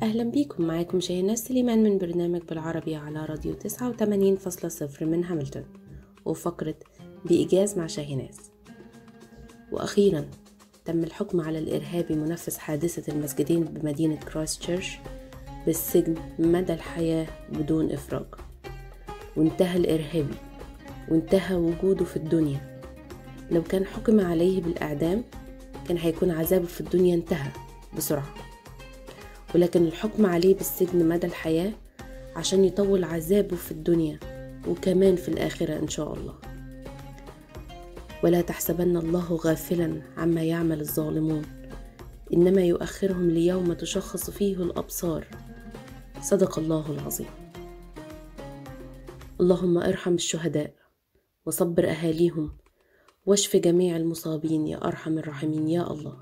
أهلا بيكم معاكم شيناز سليمان من برنامج بالعربي على راديو 89.0 من هاملتون وفقرة بإيجاز مع شاهيناز وأخيرا تم الحكم على الإرهابي منفذ حادثة المسجدين بمدينة كرايست تشيرش بالسجن مدى الحياة بدون إفراج وانتهى الإرهابي وانتهى وجوده في الدنيا لو كان حكم عليه بالإعدام كان هيكون عذابه في الدنيا انتهى بسرعة ولكن الحكم عليه بالسجن مدى الحياة عشان يطول عذابه في الدنيا وكمان في الآخرة إن شاء الله ولا تحسبن الله غافلا عما يعمل الظالمون إنما يؤخرهم ليوم تشخص فيه الأبصار صدق الله العظيم اللهم ارحم الشهداء وصبر أهاليهم واشف جميع المصابين يا أرحم الراحمين يا الله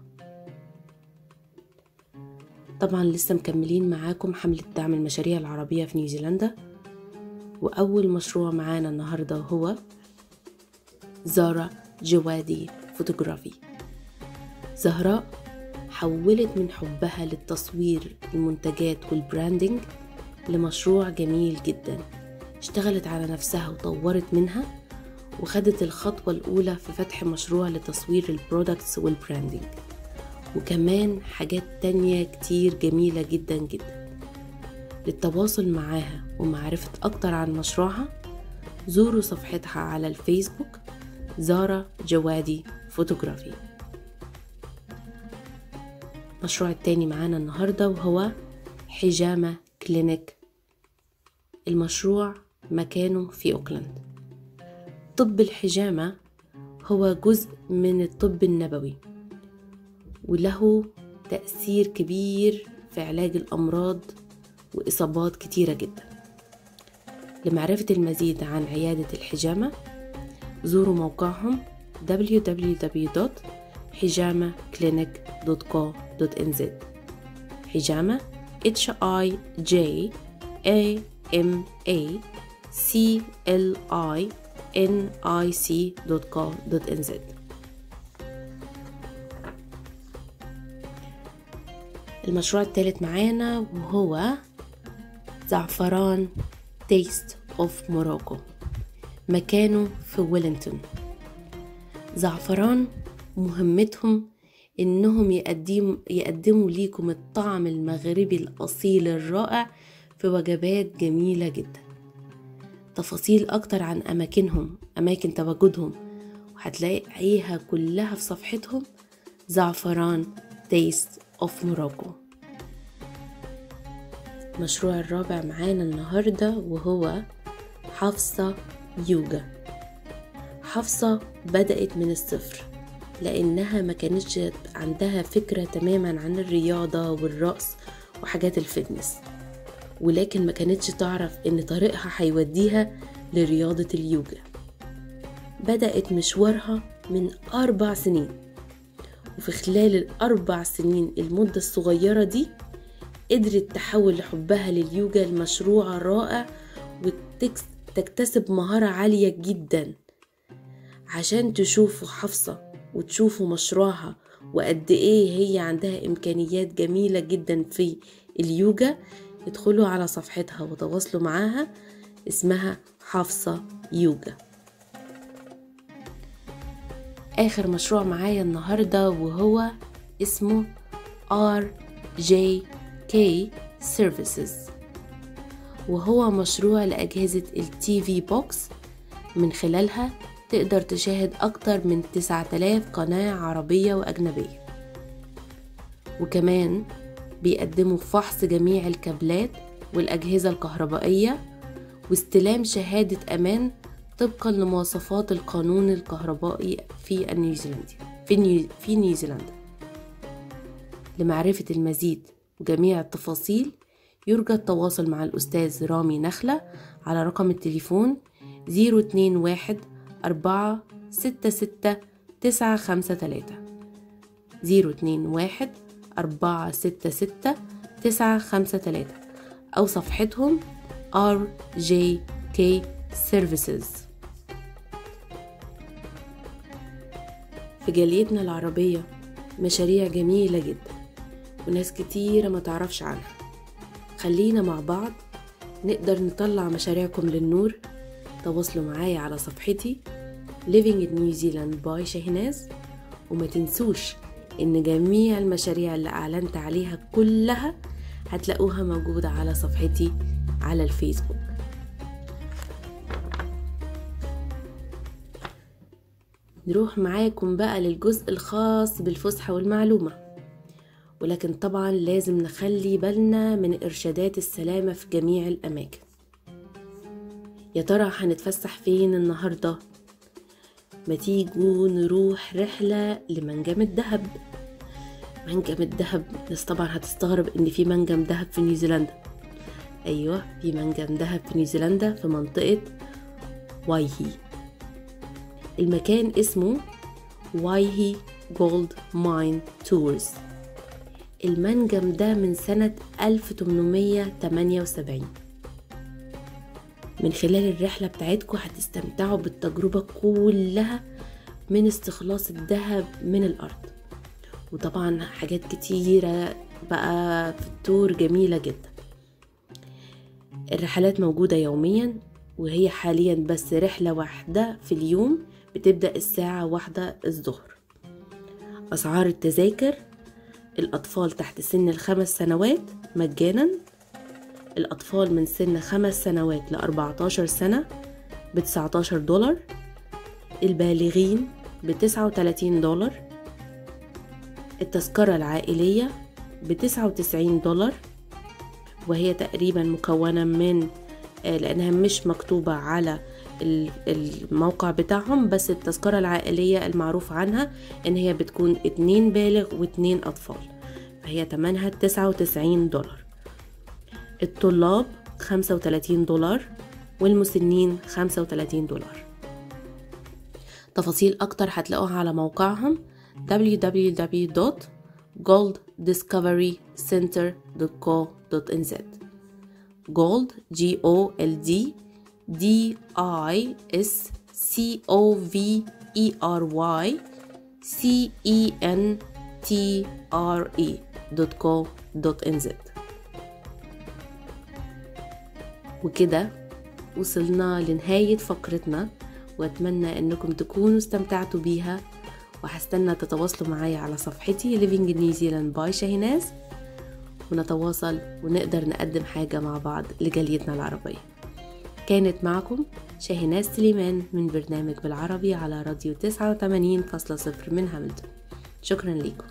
طبعا لسه مكملين معاكم حملة دعم المشاريع العربية في نيوزيلندا وأول مشروع معانا النهاردة هو زارا جوادي فوتوغرافي زهراء حولت من حبها للتصوير المنتجات والبراندنج لمشروع جميل جدا اشتغلت على نفسها وطورت منها وخدت الخطوة الأولى في فتح مشروع لتصوير البرودكتس والبراندنج وكمان حاجات تانية كتير جميلة جدا جدا للتواصل معاها ومعرفة أكتر عن مشروعها زوروا صفحتها على الفيسبوك زارا جوادي فوتوغرافي المشروع التاني معانا النهاردة وهو حجامة كلينيك المشروع مكانه في أوكلاند طب الحجامة هو جزء من الطب النبوي وله تأثير كبير في علاج الأمراض وإصابات كتيرة جدا لمعرفة المزيد عن عيادة الحجامة زوروا موقعهم www.hijamaclinic.co.nz حجامة H I J A M A C L I N I C.co.nz المشروع الثالث معانا وهو زعفران تيست اوف موروكو مكانه في ويلينغتون زعفران مهمتهم انهم يقدموا يقدموا ليكم الطعم المغربي الاصيل الرائع في وجبات جميله جدا تفاصيل اكتر عن اماكنهم اماكن تواجدهم وهتلاقيها كلها في صفحتهم زعفران تيست اوف موروكو المشروع الرابع معانا النهاردة وهو حفصة يوجا حفصة بدأت من الصفر لأنها ما كانتش عندها فكرة تماما عن الرياضة والرقص وحاجات الفتنس ولكن ما كانتش تعرف ان طريقها هيوديها لرياضة اليوجا بدأت مشوارها من أربع سنين وفي خلال الأربع سنين المدة الصغيرة دي قدرت تحول لحبها لليوجا لمشروع رائع وتكتسب مهارة عالية جدا عشان تشوفوا حفصة وتشوفوا مشروعها وقد ايه هي عندها امكانيات جميلة جدا في اليوجا ادخلوا على صفحتها وتواصلوا معاها اسمها حفصة يوجا آخر مشروع معايا النهاردة وهو اسمه RJK Services وهو مشروع لأجهزة التي في بوكس من خلالها تقدر تشاهد أكتر من 9000 قناة عربية وأجنبية وكمان بيقدموا فحص جميع الكابلات والأجهزة الكهربائية واستلام شهادة أمان طبقا لمواصفات القانون الكهربائي في نيوزيلندا في, نيو في نيوزيلندا لمعرفة المزيد وجميع التفاصيل يرجى التواصل مع الأستاذ رامي نخلة على رقم التليفون 021 4 66 953 021 أربعة ستة ستة تسعة خمسة تلاتة أو صفحتهم RJK Services في جاليتنا العربية مشاريع جميلة جدا وناس كتيرة ما تعرفش عنها خلينا مع بعض نقدر نطلع مشاريعكم للنور تواصلوا معايا على صفحتي Living in New Zealand by شاهناز وما تنسوش ان جميع المشاريع اللي اعلنت عليها كلها هتلاقوها موجودة على صفحتي على الفيسبوك نروح معاكم بقى للجزء الخاص بالفسحة والمعلومة ولكن طبعا لازم نخلي بالنا من إرشادات السلامة في جميع الأماكن يا ترى هنتفسح فين النهاردة ما تيجوا نروح رحلة لمنجم الدهب منجم الدهب ناس طبعا هتستغرب ان في منجم دهب في نيوزيلندا ايوه في منجم دهب في نيوزيلندا في منطقة وايهي المكان اسمه وايهي جولد ماين تورز المنجم ده من سنة 1878 من خلال الرحلة بتاعتكم هتستمتعوا بالتجربة كلها من استخلاص الذهب من الأرض وطبعا حاجات كتيرة بقى في التور جميلة جدا الرحلات موجودة يوميا وهي حاليا بس رحلة واحدة في اليوم بتبدأ الساعة واحدة الظهر أسعار التذاكر الأطفال تحت سن الخمس سنوات مجانا الأطفال من سن خمس سنوات لأربعتاشر سنة بتسعتاشر دولار البالغين بتسعة وتلاتين دولار التذكرة العائلية بتسعة وتسعين دولار وهي تقريبا مكونة من لأنها مش مكتوبة على الموقع بتاعهم بس التذكرة العائلية المعروف عنها إن هي بتكون اتنين بالغ واتنين أطفال فهي تمنها تسعة وتسعين دولار الطلاب خمسة وتلاتين دولار والمسنين خمسة وتلاتين دولار تفاصيل أكتر هتلاقوها على موقعهم www.golddiscoverycenter.co.nz gold g o l d d i s c o v e r y c e n t r e .co.nz وكده وصلنا لنهاية فقرتنا وأتمنى أنكم تكونوا استمتعتوا بيها وهستنى تتواصلوا معايا على صفحتي Living in New Zealand by شاهيناز ونتواصل ونقدر نقدم حاجة مع بعض لجاليتنا العربية كانت معكم شاهيناز سليمان من برنامج بالعربي على راديو 89.0 من هاملتون شكرا لكم